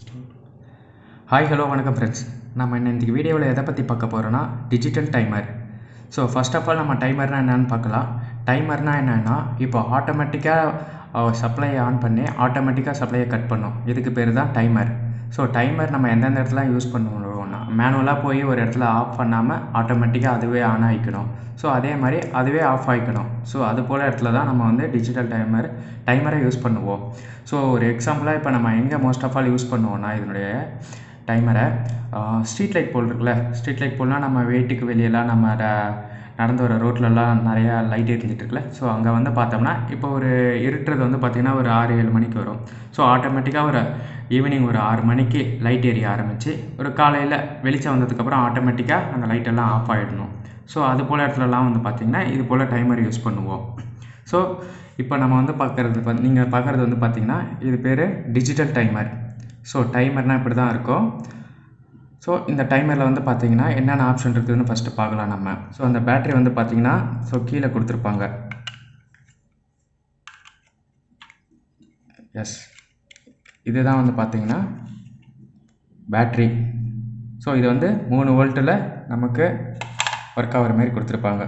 hi hello வணக்கம் friends நம்ம இன்ன இந்த வீடியோவில் எதை பற்றி பார்க்க போகிறோன்னா digital timer so first of all நம்ம டைமர்னால் என்னென்னு பார்க்கலாம் டைமர்னால் என்னென்னா இப்போ ஆட்டோமேட்டிக்காக சப்ளையை ஆன் பண்ணி ஆட்டோமேட்டிக்காக சப்ளையை கட் பண்ணும் இதுக்கு பேர் தான் டைமர் ஸோ டைமர் நம்ம எந்தெந்த இடத்துல யூஸ் பண்ணுவோம்னா மேனுவலாக போய் ஒரு இடத்துல ஆஃப் பண்ணாமல் ஆட்டோமேட்டிக்காக அதுவே ஆன் ஆகிக்கணும் ஸோ அதே மாதிரி அதுவே ஆஃப் ஆகிக்கணும் ஸோ அது போல் இடத்துல தான் நம்ம வந்து டிஜிட்டல் டைமர் டைமரை யூஸ் பண்ணுவோம் ஸோ ஒரு எக்ஸாம்பிளாக இப்போ நம்ம எங்கே மோஸ்ட் ஆஃப் ஆல் யூஸ் பண்ணுவோம்னா இதனுடைய டைமரை ஸ்ட்ரீட் லைட் போல் இருக்குல்ல ஸ்ட்ரீட் லைட் போல்னால் நம்ம வீட்டுக்கு வெளியெல்லாம் நம்ம ர- நடந்து வர ரோட்லலாம் நிறையா லைட் எரிஞ்சிட்டு இருக்குல்ல ஸோ அங்கே வந்து பார்த்தோம்னா இப்போ ஒரு இருட்டுறது வந்து பார்த்திங்கன்னா ஒரு ஆறு ஏழு மணிக்கு வரும் ஸோ ஆட்டோமேட்டிக்காக ஒரு ஈவினிங் ஒரு ஆறு மணிக்கு லைட் எரிய ஆரம்பித்து ஒரு காலையில் வெளிச்சம் வந்ததுக்கப்புறம் ஆட்டோமேட்டிக்காக அந்த லைட் எல்லாம் ஆஃப் ஆகிடணும் ஸோ அது போல் இடத்துலலாம் வந்து பார்த்திங்கன்னா இது போல் டைமர் யூஸ் பண்ணுவோம் ஸோ இப்போ நம்ம வந்து பார்க்குறது வந்து நீங்கள் பார்க்குறது வந்து பார்த்திங்கன்னா இது பேர் டிஜிட்டல் டைமர் ஸோ டைமர்னால் இப்படி தான் இருக்கும் ஸோ இந்த டைமரில் வந்து பார்த்தீங்கன்னா என்னென்ன ஆப்ஷன் இருக்குதுன்னு ஃபஸ்ட்டு பார்க்கலாம் நம்ம ஸோ அந்த பேட்டரி வந்து பார்த்தீங்கன்னா ஸோ கீழே கொடுத்துருப்பாங்க எஸ் இதுதான் வந்து பார்த்தீங்கன்னா பேட்ரி ஸோ இது வந்து மூணு வோல்ட்டில் நமக்கு ஒர்க் ஆகிற மாதிரி கொடுத்துருப்பாங்க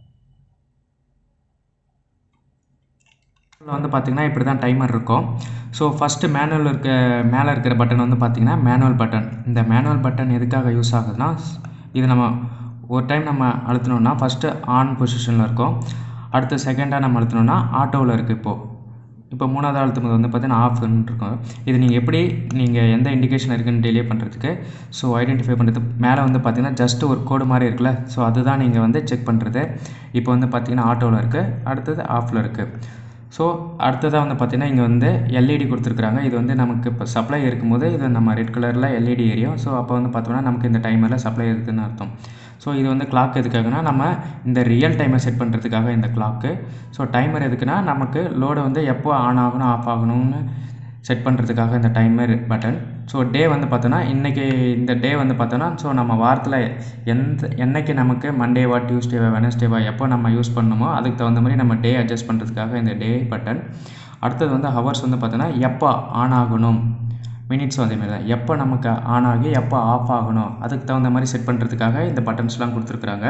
இதில் வந்து பார்த்திங்கன்னா இப்படி தான் டைமர் இருக்கும் ஸோ ஃபஸ்ட்டு மேனுவல் இருக்க மேலே இருக்கிற பட்டன் வந்து பார்த்திங்கன்னா மேனுவல் பட்டன் இந்த மேனுவல் பட்டன் எதுக்காக யூஸ் ஆகுதுன்னா இது நம்ம ஒரு டைம் நம்ம அழுத்தினோம்னா ஃபஸ்ட்டு ஆன் பொசிஷனில் இருக்கும் அடுத்து செகண்டாக நம்ம அழுத்தினோம்னா ஆட்டோவில் இருக்குது இப்போது இப்போ மூணாவது அழுத்தும் போது வந்து பார்த்தீங்கன்னா ஆஃப்னு இருக்கும் இது நீங்கள் எப்படி நீங்கள் எந்த இண்டிகேஷன் இருக்குன்னு டிலே பண்ணுறதுக்கு ஸோ ஐடென்டிஃபை பண்ணுறதுக்கு மேலே வந்து பார்த்தீங்கன்னா ஜஸ்ட் ஒரு கோடு மாதிரி இருக்குல்ல ஸோ அதுதான் நீங்கள் வந்து செக் பண்ணுறது இப்போ வந்து பார்த்தீங்கன்னா ஆட்டோவில் இருக்குது அடுத்தது ஆஃபில் இருக்குது ஸோ அடுத்ததாக வந்து பார்த்திங்கன்னா இங்கே வந்து எல்இடி கொடுத்துருக்குறாங்க இது வந்து நமக்கு இப்போ சப்ளை இருக்கும்போது இது நம்ம ரெட் கலரில் எல்இடி எரியும் ஸோ அப்போ வந்து பார்த்தோம்னா நமக்கு இந்த டைமரில் சப்ளை இருக்குதுன்னு அர்த்தம் ஸோ இது வந்து கிளாக் எதுக்காகனா நம்ம இந்த ரியல் டைமை செட் பண்ணுறதுக்காக இந்த கிளாக்கு ஸோ டைமர் எதுக்குன்னா நமக்கு லோடு வந்து எப்போ ஆன் ஆகணும் ஆஃப் ஆகணும்னு செட் பண்ணுறதுக்காக இந்த டைமர் பட்டன் ஸோ டே வந்து பார்த்தோன்னா இன்றைக்கி இந்த டே வந்து பார்த்தோன்னா ஸோ நம்ம வாரத்தில் எந்த என்னைக்கு நமக்கு மண்டேவா டியூஸ்டேவா வெனஸ்டேவா எப்போ நம்ம யூஸ் பண்ணணுமோ அதுக்கு தகுந்த மாதிரி நம்ம டே அட்ஜஸ்ட் பண்ணுறதுக்காக இந்த டே பட்டன் அடுத்தது வந்து ஹவர்ஸ் வந்து பார்த்தோன்னா எப்போ ஆன் ஆகணும் மினிட்ஸும் அதே மாதிரி தான் எப்போ நமக்கு ஆன் ஆகி எப்போ ஆஃப் ஆகணும் அதுக்கு தகுந்த மாதிரி செட் பண்ணுறதுக்காக இந்த பட்டன்ஸ்லாம் கொடுத்துருக்குறாங்க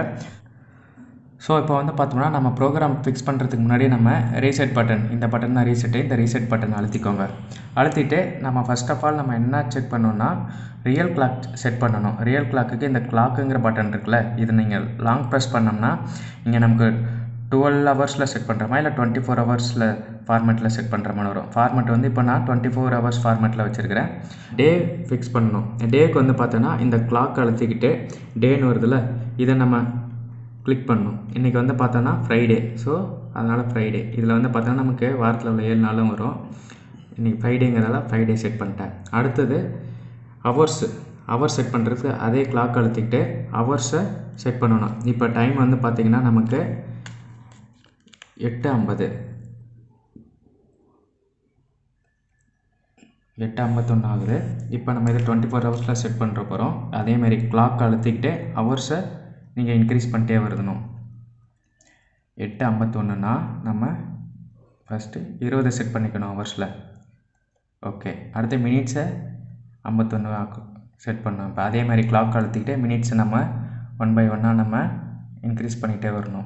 ஸோ இப்போ வந்து பார்த்தோம்னா நம்ம ப்ரோக்ராம் ஃபிக்ஸ் பண்ணுறதுக்கு முன்னாடி நம்ம ரீசெட் பட்டன் இந்த பட்டன் தான் ரீசெட்டு இந்த ரீசெட் பட்டன் அழுத்திக்கோங்க அழுத்திட்டு நம்ம ஃபர்ஸ்ட் ஆஃப் ஆல் நம்ம என்ன செக் பண்ணோம்னா ரியல் கிளாக் செட் பண்ணணும் ரியல் கிளாக்குக்கு இந்த கிளாக்குங்கிற பட்டன் இருக்குல்ல இது நீங்கள் லாங் ப்ரெஸ் பண்ணோம்னா இங்கே நமக்கு டுவெல் ஹவர்ஸில் செட் பண்ணுறோமா இல்லை டுவெண்ட்டி ஃபோர் ஹவர்ஸில் ஃபார்மேட்டில் செட் பண்ணுற மாதிரி வரும் ஃபார்மேட் வந்து இப்போ நான் டுவெண்ட்டி ஃபோர் ஹவர்ஸ் ஃபார்மேட்டில் வச்சுருக்கிறேன் டே ஃபிக்ஸ் பண்ணணும் டேக்கு வந்து பார்த்தோன்னா இந்த கிளாக் அழுத்திக்கிட்டு டேன்னு வருதுல்ல இதை நம்ம கிளிக் பண்ணணும் இன்றைக்கி வந்து பார்த்தோன்னா ஃப்ரைடே ஸோ அதனால் ஃப்ரைடே இதில் வந்து பார்த்தோன்னா நமக்கு வாரத்தில் உள்ள ஏழு நாளும் வரும் இன்றைக்கி ஃப்ரைடேங்கிறதால ஃப்ரைடே செட் பண்ணிட்டேன் அடுத்தது ஹவர்ஸு ஹவர் செட் பண்ணுறதுக்கு அதே கிளாக் அழுத்திக்கிட்டு ஹவர்ஸை செட் பண்ணணும் இப்போ டைம் வந்து பார்த்திங்கன்னா நமக்கு எட்டு ஐம்பது எட்டு ஐம்பத்தொன்று ஆகுது இப்போ நம்ம இதை டுவெண்ட்டி ஃபோர் ஹவர்ஸில் செட் பண்ணுற போகிறோம் அதேமாதிரி கிளாக் அழுத்திக்கிட்டு ஹவர்ஸை நீங்கள் இன்க்ரீஸ் பண்ணிட்டே வரணும் எட்டு ஐம்பத்தொன்றுனா நம்ம ஃபஸ்ட்டு இருபது செட் பண்ணிக்கணும் ஹவர்ஸில் ஓகே அடுத்து மினிட்ஸை ஐம்பத்தொன்று செட் பண்ணோம் இப்போ அதே மாதிரி கிளாக் அழுத்திக்கிட்டே மினிட்ஸை நம்ம ஒன் பை ஒன்னாக நம்ம இன்க்ரீஸ் பண்ணிகிட்டே வரணும்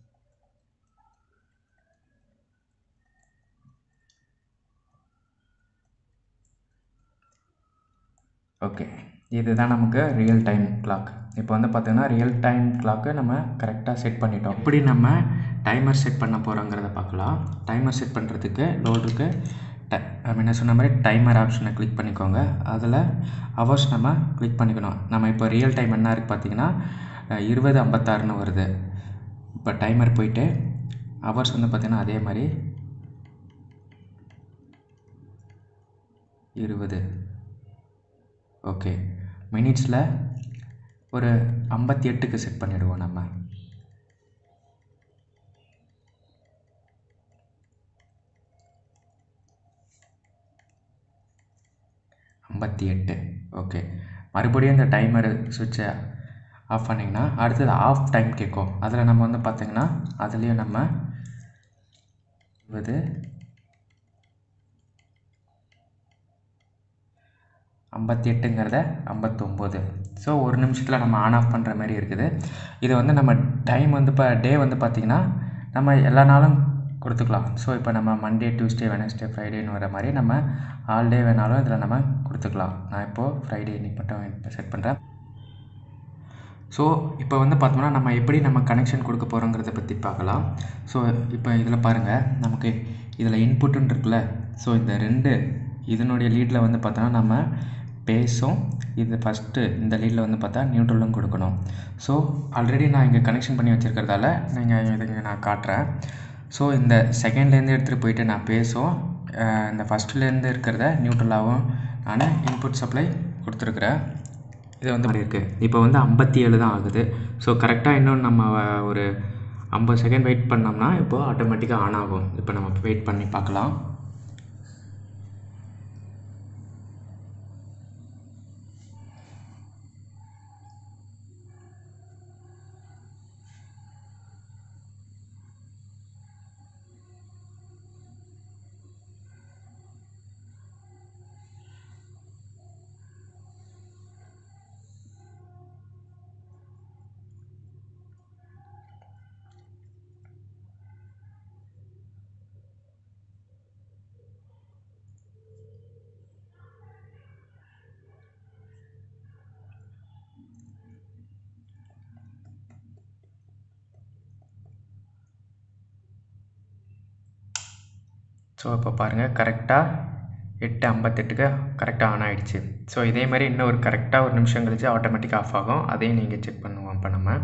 ஓகே இதுதான் நமக்கு ரியல் டைம் கிளாக் இப்போ வந்து பார்த்தீங்கன்னா ரியல் டைம் கிளாக்கை நம்ம கரெக்டாக செட் பண்ணிட்டோம் எப்படி நம்ம டைமர் செட் பண்ண போகிறோங்கிறத பார்க்கலாம் டைமர் செட் பண்ணுறதுக்கு லோடுக்கு டை முன்ன சொன்ன மாதிரி டைமர் ஆப்ஷனை கிளிக் பண்ணிக்கோங்க அதில் ஹவர்ஸ் நம்ம கிளிக் பண்ணிக்கணும் நம்ம இப்போ ரியல் டைம் என்ன இருக்குது பார்த்தீங்கன்னா அஹ், இருபது ஐம்பத்தாறுன்னு வருது இப்போ டைமர் போயிட்டு ஹவர்ஸ் வந்து பார்த்திங்கன்னா அதே மாதிரி இருபது ஓகே மினிட்ஸில் ஒரு ஐம்பத்தி எட்டுக்கு செட் பண்ணிவிடுவோம் நம்ம ஐம்பத்தி எட்டு ஓகே மறுபடியும் இந்த டைமர் சுவிட்சை ஆஃப் பண்ணிங்கன்னா அடுத்தது ஆஃப் டைம் கேட்கும் அதில் நம்ம வந்து பார்த்திங்கன்னா அதுலேயும் நம்ம இருபது ஐம்பத்தி எட்டுங்கிறத ஐம்பத்தொம்போது ஸோ ஒரு நிமிஷத்தில் நம்ம ஆன் ஆஃப் பண்ணுற மாதிரி இருக்குது இது வந்து நம்ம டைம் வந்து இப்போ டே வந்து பார்த்திங்கன்னா நம்ம எல்லா நாளும் கொடுத்துக்கலாம் ஸோ இப்போ நம்ம மண்டே டியூஸ்டே வெனஸ்டே ஃப்ரைடேன்னு வர மாதிரி நம்ம ஆல் டே வேணாலும் இதில் நம்ம கொடுத்துக்கலாம் நான் இப்போது ஃப்ரைடே இன்னைக்கு மட்டும் செட் பண்ணுறேன் ஸோ இப்போ வந்து பார்த்தோம்னா நம்ம எப்படி நம்ம கனெக்ஷன் கொடுக்க போகிறோங்கிறத பற்றி பார்க்கலாம் ஸோ இப்போ இதில் பாருங்கள் நமக்கு இதில் இன்புட்டுன்னு இருக்குல்ல ஸோ இந்த ரெண்டு இதனுடைய லீடில் வந்து பார்த்தோன்னா நம்ம பேஸும் இது ஃபஸ்ட்டு இந்த லீடில் வந்து பார்த்தா நியூட்ரலும் கொடுக்கணும் ஸோ ஆல்ரெடி நான் இங்கே கனெக்ஷன் பண்ணி வச்சுருக்கிறதால நீங்கள் இதுங்க நான் காட்டுறேன் ஸோ இந்த செகண்ட்லேருந்து எடுத்துகிட்டு போயிட்டு நான் பேசும் இந்த ஃபஸ்ட்லேருந்து இருக்கிறத நியூட்ரலாகவும் நான் இன்புட் சப்ளை கொடுத்துருக்குறேன் இது வந்து மாதிரி இருக்குது இப்போ வந்து ஐம்பத்தி ஏழு தான் ஆகுது ஸோ கரெக்டாக இன்னும் நம்ம ஒரு ஐம்பது செகண்ட் வெயிட் பண்ணோம்னா இப்போது ஆட்டோமேட்டிக்காக ஆன் ஆகும் இப்போ நம்ம வெயிட் பண்ணி பார்க்கலாம் ஸோ இப்போ பாருங்கள் கரெக்டாக எட்டு ஐம்பத்தெட்டுக்கு கரெக்டாக ஆன் ஆகிடுச்சு ஸோ இதே மாதிரி இன்னும் ஒரு கரெக்டாக ஒரு நிமிஷம் கழிச்சு ஆட்டோமேட்டிக்காக ஆஃப் ஆகும் அதையும் நீங்கள் செக் பண்ணுவோம் இப்போ நம்ம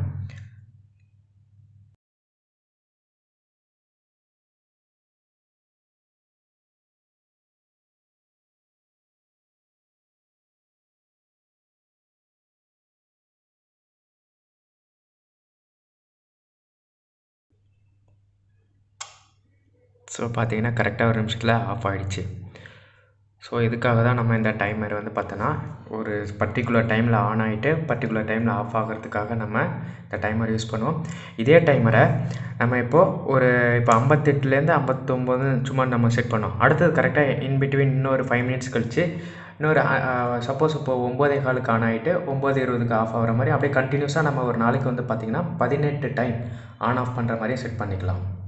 ஸோ பார்த்தீங்கன்னா கரெக்டாக ஒரு நிமிஷத்தில் ஆஃப் ஆகிடுச்சு ஸோ இதுக்காக தான் நம்ம இந்த டைமர் வந்து பார்த்தோன்னா ஒரு பர்டிகுலர் டைமில் ஆன் ஆகிட்டு பர்டிகுலர் டைமில் ஆஃப் ஆகிறதுக்காக நம்ம இந்த டைமர் யூஸ் பண்ணுவோம் இதே டைமரை நம்ம இப்போது ஒரு இப்போ ஐம்பத்தெட்டுலேருந்து ஐம்பத்தொம்போது சும்மா நம்ம செட் பண்ணோம் அடுத்தது கரெக்டாக இன் பிட்வீன் இன்னொரு ஃபைவ் மினிட்ஸ் கழிச்சு இன்னொரு சப்போஸ் இப்போ ஒம்போதே காலுக்கு ஆன் ஆகிட்டு ஒம்பது இருபதுக்கு ஆஃப் ஆகிற மாதிரி அப்படியே கண்டினியூஸாக நம்ம ஒரு நாளைக்கு வந்து பார்த்திங்கன்னா பதினெட்டு டைம் ஆன் ஆஃப் பண்ணுற மாதிரியே செட் பண்ணிக்கலாம்